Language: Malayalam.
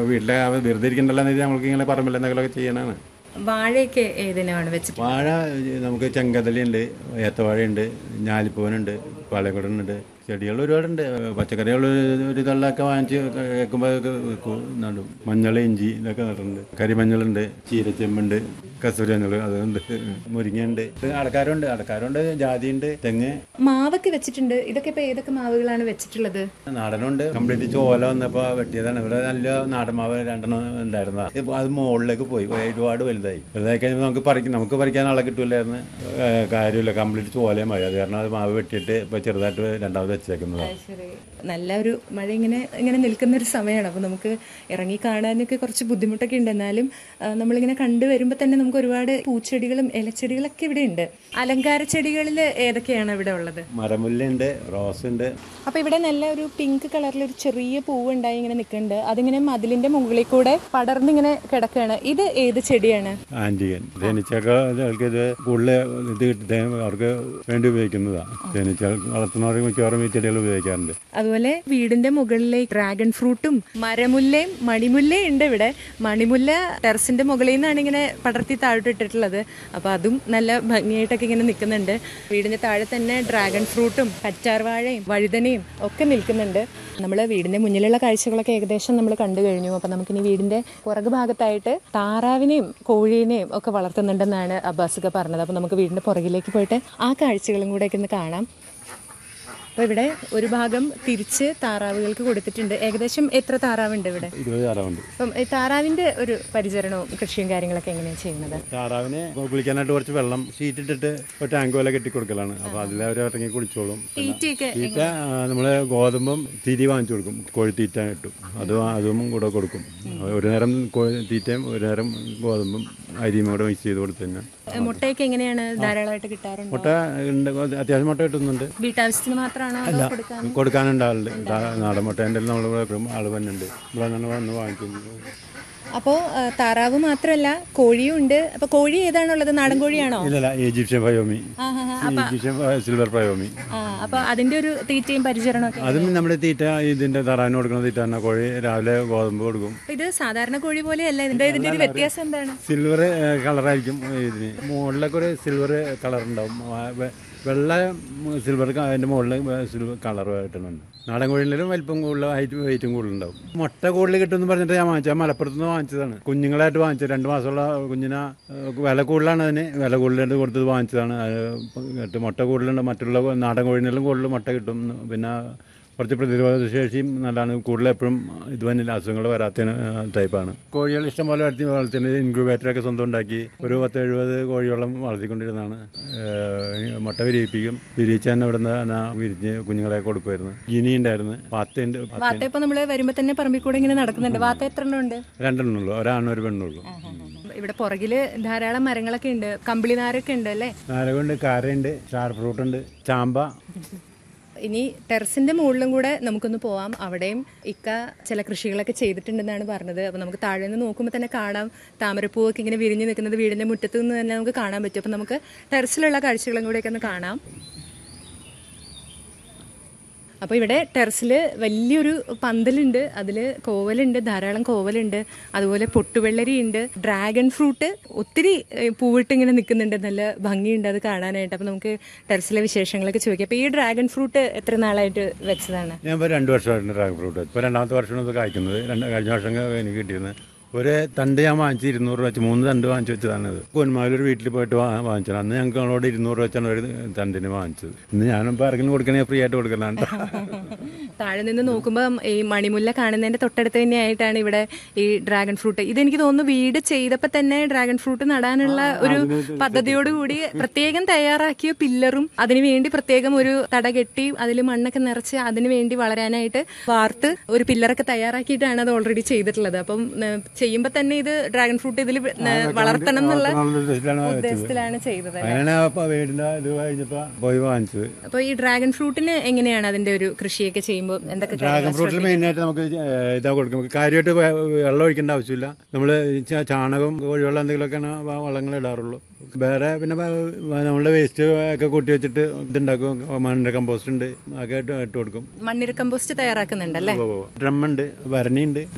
വീട്ടിലെ വെറുതെ ഇരിക്കണ്ടല്ലോ എന്ന് നമ്മൾക്ക് ഇങ്ങനെ പറമ്പിൽ എന്തെങ്കിലുമൊക്കെ ചെയ്യണതാണ് വാഴയൊക്കെ ഏതിനാണ് വെച്ചിട്ട് വാഴ നമുക്ക് ചെങ്കതലിയുണ്ട് ഏത്തവാഴയുണ്ട് ഞാലിപ്പൂവനുണ്ട് പാലക്കുടനുണ്ട് ചെടികൾ ഒരുപാടുണ്ട് പച്ചക്കറികൾ ഒരു തള്ളൊക്കെ വാങ്ങിച്ച് കേൾക്കുമ്പോൾ നടും മഞ്ഞൾ ഇഞ്ചി ഇതൊക്കെ നട്ടിട്ടുണ്ട് കരിമഞ്ഞളുണ്ട് ചീരച്ചെമ്പുണ്ട് കസൂരി മഞ്ഞൾ അതുണ്ട് മുരിങ്ങയുണ്ട് അടക്കാരുണ്ട് അടക്കാരുണ്ട് ജാതിയുണ്ട് തെങ്ങ് മാവൊക്കെ വെച്ചിട്ടുണ്ട് ഇതൊക്കെ ഇപ്പൊ ഏതൊക്കെ മാവുകളാണ് വെച്ചിട്ടുള്ളത് നാടനുണ്ട് കംപ്ലീറ്റ് ചോല വന്നപ്പോൾ വെട്ടിയതാണ് ഇവിടെ നല്ല നാടൻ മാവ് രണ്ടെണ്ണം ഉണ്ടായിരുന്ന അത് മുകളിലേക്ക് പോയി ഒരുപാട് വലുതായി വലുതായി കഴിയുമ്പോൾ നമുക്ക് പറിക്കും നമുക്ക് പറിക്കാൻ ആളെ കിട്ടൂലായിരുന്നു ഏഹ് കാര്യമില്ല കംപ്ലീറ്റ് ചോലയും മതി അത് കാരണം അത് മാവ് വെട്ടിയിട്ട് ഇപ്പോൾ ചെറുതായിട്ട് രണ്ടാമത് വെച്ചേക്കുന്നതാണ് ശരി നല്ല ഒരു മഴ ഇങ്ങനെ ഇങ്ങനെ നിൽക്കുന്ന ഒരു സമയമാണ് അപ്പോൾ നമുക്ക് ഇറങ്ങി കാണാനൊക്കെ കുറച്ച് ബുദ്ധിമുട്ടൊക്കെ ഉണ്ട് എന്നാലും ആ, നമ്മളിങ്ങനെ കണ്ടുവരുമ്പോൾ തന്നെ നമുക്ക് ഒരുപാട് പൂച്ചെടികളും ഇലച്ചെടികളൊക്കെ ഇവിടെ ഉണ്ട് അലങ്കാര ചെടികളിൽ ഏതൊക്കെയാണ് ഇവിടെ ഉള്ളത് മരമുല്ലുണ്ട് റോസ് ഉണ്ട് അപ്പോൾ ഇവിടെ നല്ല ഒരു പിങ്ക് കളറിൽ ഒരു ചെറിയ പൂവ് ഉണ്ടായി ഇങ്ങനെ നിൽക്കുന്നുണ്ട് അതിങ്ങനെ മതിലിന്റെ മുകളിൽ കൂടെ പടർന്നിങ്ങനെ കിടക്കുകയാണ് ഇത് ഏത് ചെടിയാണ് ആൻറ്റികൻ തേനീച്ചയൊക്കെ അവർക്ക് ഇത് കൂടുതൽ ഇത് കിട്ടി അവർക്ക് വേണ്ടി ഉപയോഗിക്കുന്നതാണ് തേനീച്ച വളർത്തുന്നവർ മിക്കവാറും ഈ ചെടികൾ ഉപയോഗിക്കാറുണ്ട് അതുപോലെ വീടിന്റെ മുകളിലേക്ക് ഡ്രാഗൺ ഫ്രൂട്ടും മരമുല്ലയും മണിമുല്ലയും ഉണ്ട് ഇവിടെ മണിമുല്ല ടെറസിന്റെ മുകളിൽ നിന്നാണ് ഇങ്ങനെ പടർത്തി താഴോട്ട് ഇട്ടിട്ടുള്ളത് അപ്പൊ അതും നല്ല ഭംഗിയായിട്ടൊക്കെ ഇങ്ങനെ നിൽക്കുന്നുണ്ട് വീടിന്റെ താഴെ തന്നെ ഡ്രാഗൺ ഫ്രൂട്ടും കറ്റാർ വാഴയും വഴുതനയും ഒക്കെ നിൽക്കുന്നുണ്ട് നമ്മൾ വീടിന്റെ മുന്നിലുള്ള കാഴ്ചകളൊക്കെ ഏകദേശം നമ്മൾ കണ്ടു കഴിഞ്ഞു അപ്പൊ നമുക്കിനി വീടിന്റെ പുറകു ഭാഗത്തായിട്ട് താറാവിനെയും കോഴീനെയും ഒക്കെ വളർത്തുന്നുണ്ടെന്നാണ് അബ്ബാസൊക്കെ പറഞ്ഞത് അപ്പൊ നമുക്ക് വീടിന്റെ പുറകിലേക്ക് പോയിട്ട് ആ കാഴ്ചകളും കൂടെ ഒക്കെ ഒന്ന് കാണാം അപ്പോൾ ഇവിടെ ഒരു ഭാഗം തിരിച്ച് താറാവുകൾക്ക് കൊടുത്തിട്ടുണ്ട് ഏകദേശം എത്ര താറാവുണ്ട് ഇവിടെ ഇരുപത് താറാവുണ്ട് അപ്പം ഈ താറാവിന്റെ ഒരു പരിചരണവും കൃഷിയും കാര്യങ്ങളൊക്കെ എങ്ങനെയാണ് ചെയ്യുന്നത് താറാവിനെ കുളിക്കാനായിട്ട് കുറച്ച് വെള്ളം ഷീറ്റ് ഇട്ടിട്ട് ഒരു ടാങ്ക് പോലെ കെട്ടി കൊടുക്കലാണ് അപ്പോൾ അതിൽ അവർ ഇറങ്ങി കുളിച്ചോളും തീറ്റയൊക്കെ തീറ്റ നമ്മൾ ഗോതമ്പും തിരി വാങ്ങിച്ചു കൊടുക്കും കോഴിത്തീറ്റ കിട്ടും അത് അതും കൂടെ കൊടുക്കും ഒരു നേരം കോഴി തീറ്റയും ഒരു നേരം ഗോതമ്പും അരിയും കൂടെ മിക്സ് ചെയ്ത് കൊടുത്തു കഴിഞ്ഞാൽ ഏ, മുട്ടയൊക്കെ എങ്ങനെയാണ് ധാരാളമായിട്ട് കിട്ടാറുണ്ട് മുട്ട ഉണ്ട് അത്യാവശ്യം മുട്ട കിട്ടുന്നുണ്ട് വീട്ടാവശ്യത്തിന് മാത്രമാണോ അതോ കൊടുക്കാൻ കൊടുക്കാനുണ്ട് ആളുണ്ട് ദാ- നാടൻ മുട്ട എൻ്റെ നമ്മൾ ഇവിടെ ആള് വന്നുണ്ട് ഇവിടെ നിന്ന് വന്ന് വാങ്ങിക്കുന്നു അപ്പോൾ താറാവ് മാത്രമല്ല കോഴിയും ഉണ്ട് അപ്പോൾ കോഴി ഏതാണുള്ളത് നാടൻ കോഴിയാണോ ഇല്ലല്ല ഈജിപ്ഷ്യൻ ഫയോമി ആ ആ ആ. ഈജിപ്ഷ്യൻ സിൽവർ ഫയോമി ആ അപ്പോൾ അതിന്റെ ഒരു തീറ്റയും പരിചരണമൊക്കെ അതും നമ്മുടെ തീറ്റ ഇതിന്റെ തറാവിന് കൊടുക്കുന്ന തീറ്റ തന്നെ കോഴി രാവിലെ ഗോതമ്പ് കൊടുക്കും അപ്പൊ ഇത് സാധാരണ കോഴി പോലെയല്ല ഇതിന്റെ ഇതിന്റെ ഒരു വ്യത്യാസം എന്താണ് സിൽവർ കളറായിരിക്കും ഇതിന് മുകളിലൊക്കെ ഒരു സിൽവർ കളർ ഉണ്ടാവും ആ, വെ- വെള്ള സിൽവർ അതിന്റെ മുകളിൽ സിൽവർ കളർ കിട്ടുന്നുണ്ട് നാടൻ കോഴിയിലും വലിപ്പം കൂടുതൽ ഹൈറ്റ് വെയിറ്റും കൂടുതലുണ്ടാവും മുട്ട കൂടുതൽ കിട്ടുമെന്ന് പറഞ്ഞിട്ട് ഞാൻ വാങ്ങിച്ചത് മലപ്പുറത്ത് നിന്ന് വാങ്ങിച്ചതാണ് കുഞ്ഞുങ്ങളായിട്ട് വാങ്ങിച്ചത് രണ്ട് മാസമുള്ള കുഞ്ഞിനെ ഏഹ്, വില കൂടുതലാണ് അതിന് വില കൂടുതലായിട്ട് കൊടുത്തത് വാങ്ങിച്ചതാണ് അത് ഇപ്പം കേട്ട് മുട്ട കൂടുതലുണ്ട് മറ്റുള്ള നാടൻ കോഴിയിലും കൂടുതൽ മുട്ട കിട്ടും പിന്നെ കുറച്ച് പ്രതിരോധ ശേഷിയും നല്ലതാണ് കൂടുതൽ എപ്പോഴും ഇത് തന്നെ അസുഖങ്ങൾ വരാത്ത ടൈപ്പാണ് കോഴികൾ ഇഷ്ടംപോലെ വളർത്തി വളർത്തുന്നത് ഇൻക്യുബേറ്ററൊക്കെ സ്വന്തം ഉണ്ടാക്കി ഒരു പത്ത് എഴുപത് കോഴിയോളം വളർത്തിക്കൊണ്ടിരുന്നതാണ് ഏഹ് മുട്ട വിരിയിപ്പിക്കും വിരിയിച്ച് തന്നെ ഇവിടെ നിന്ന് വിരിഞ്ഞ് കുഞ്ഞുങ്ങളെ കൊടുക്കുമായിരുന്നു ഗിനി ഉണ്ടായിരുന്നു പാത്തയുണ്ട് വാത്ത ഇപ്പൊ നമ്മള് വരുമ്പോ തന്നെ പറമ്പിൽ കൂടെ ഇങ്ങനെ നടക്കുന്നുണ്ട് വാത്ത എത്ര എണ്ണം ഉണ്ട് രണ്ടെണ്ണുള്ളൂ ഒരാണും ഒരു പെണ്ണുള്ളൂ ഇവിടെ പുറകില് ധാരാളം മരങ്ങളൊക്കെ ഉണ്ട് കമ്പിളിനാരൊക്കെ ഉണ്ട് അല്ലേ നാരകമുണ്ട് കാരയുണ്ട് സ്റ്റാർ ഫ്രൂട്ട് ഉണ്ട് ചാമ്പ ഇനി ടെറസിന്റെ മുകളിലും കൂടെ നമുക്കൊന്ന് പോവാം അവിടെയും ഇക്ക ചില കൃഷികളൊക്കെ ചെയ്തിട്ടുണ്ടെന്നാണ് പറഞ്ഞത് അപ്പൊ നമുക്ക് താഴെ നിന്ന് നോക്കുമ്പോൾ തന്നെ കാണാം താമരപ്പൂവൊക്കെ ഇങ്ങനെ വിരിഞ്ഞു നിൽക്കുന്നത് വീടിന്റെ മുറ്റത്ത് നിന്ന് തന്നെ നമുക്ക് കാണാൻ പറ്റും അപ്പൊ നമുക്ക് ടെറസിലുള്ള കാഴ്ചകളും കൂടെയൊക്കെ ഒന്ന് കാണാം അപ്പോൾ ഇവിടെ ടെറസിൽ വലിയൊരു പന്തലുണ്ട് അതിൽ കോവലുണ്ട് ധാരാളം കോവലുണ്ട് അതുപോലെ പൊട്ടുവെള്ളരി ഉണ്ട് ഡ്രാഗൺ ഫ്രൂട്ട് ഒത്തിരി ഏഹ്, പൂവിട്ട് ഇങ്ങനെ നിൽക്കുന്നുണ്ട് നല്ല ഭംഗിയുണ്ട് അത് കാണാനായിട്ട് അപ്പോൾ നമുക്ക് ടെറസിലെ വിശേഷങ്ങളൊക്കെ ചോദിക്കാം അപ്പോൾ ഈ ഡ്രാഗൺ ഫ്രൂട്ട് എത്ര നാളായിട്ട് വെച്ചതാണ് ഞാൻ ഇപ്പോൾ രണ്ട് വർഷമായിട്ട് ഡ്രാഗൺ ഫ്രൂട്ട് ഇപ്പോൾ രണ്ടാമത്തെ വർഷമാണ് ഇത് കായ്ക്കുന്നത് രണ്ട് കഴിഞ്ഞ വർഷം എനിക്ക് കിട്ടിയിരുന്നത് ഒരു തണ്ട് ഞാൻ വാങ്ങിച്ച് ഇരുന്നൂറ് രൂപ വെച്ച് മൂന്ന് തണ്ട് വാങ്ങിച്ച് വെച്ചതാണ് ഇത് കുന്മാലൊരു വീട്ടിൽ പോയിട്ട് വാ- വാങ്ങിച്ചത് അന്ന് ഞങ്ങൾക്ക് അവളോട് ഇരുന്നൂറ് രൂപ വെച്ചാണ് ഒരു തണ്ടിന് വാങ്ങിച്ചത് ഇന്ന് ഞാനിപ്പോൾ ആർക്കെങ്കിലും കൊടുക്കണേ ഫ്രീ ആയിട്ട് കൊടുക്കലാണ് താഴെ നിന്ന് നോക്കുമ്പോൾ ഈ മണിമുല്ല കാണുന്നതിന്റെ തൊട്ടടുത്ത് തന്നെയായിട്ടാണ് ഇവിടെ ഈ ഡ്രാഗൺ ഫ്രൂട്ട് ഇതെനിക്ക് തോന്നുന്നു വീട് ചെയ്തപ്പോൾ തന്നെ ഡ്രാഗൺ ഫ്രൂട്ട് നടാനുള്ള ഒരു പദ്ധതിയോടുകൂടി പ്രത്യേകം തയ്യാറാക്കിയ പില്ലറും അതിനുവേണ്ടി പ്രത്യേകം ഒരു തട കെട്ടി അതിൽ മണ്ണൊക്കെ നിറച്ച് അതിനു വേണ്ടി വളരാനായിട്ട് വാർത്ത് ഒരു പില്ലറൊക്കെ തയ്യാറാക്കിയിട്ടാണ് അത് ഓൾറെഡി ചെയ്തിട്ടുള്ളത് അപ്പം ചെയ്യുമ്പോൾ തന്നെ ഇത് ഡ്രാഗൺ ഫ്രൂട്ട് ഇതിൽ വളർത്തണം എന്നുള്ള ഉദ്ദേശത്തിലാണ് ചെയ്തത് അങ്ങനെയാണ് അപ്പോൾ വീടിൻ്റെ ഇത് കഴിഞ്ഞപ്പോൾ പോയി വാങ്ങിച്ചത് അപ്പോൾ ഈ ഡ്രാഗൺ ഫ്രൂട്ടിന് എങ്ങനെയാണ് അതിന്റെ ഒരു കൃഷിയൊക്കെ ചെയ്യുമ്പോൾ എന്തൊക്കെ ഡ്രാഗൺ ഫ്രൂട്ടിൽ മെയിനായിട്ട് നമുക്ക് ഏഹ് ഇതാ കൊടുക്കും കാര്യമായിട്ട് വെ- വെള്ളം ഒഴിക്കേണ്ട ആവശ്യമില്ല നമ്മൾ ചാണകം കോഴിവെള്ളം എന്തെങ്കിലുമൊക്കെയാണ് വ- വളങ്ങൾ ഇടാറുള്ളൂ വേറെ പിന്നെ വ- വ- നമ്മളുടെ വേസ്റ്റ് ഒക്കെ കൂട്ടി വെച്ചിട്ട് ഇതുണ്ടാക്കും മണ്ണിൻ്റെ കമ്പോസ്റ്റ് ഉണ്ട് ഒക്കെ ഇട്ട് ഇട്ട് കൊടുക്കും മണ്ണിര കമ്പോസ്റ്റ് തയ്യാറാക്കുന്നുണ്ടല്ലേ ഡ്രമ്മുണ്ട് ഭരണിയുണ്ട്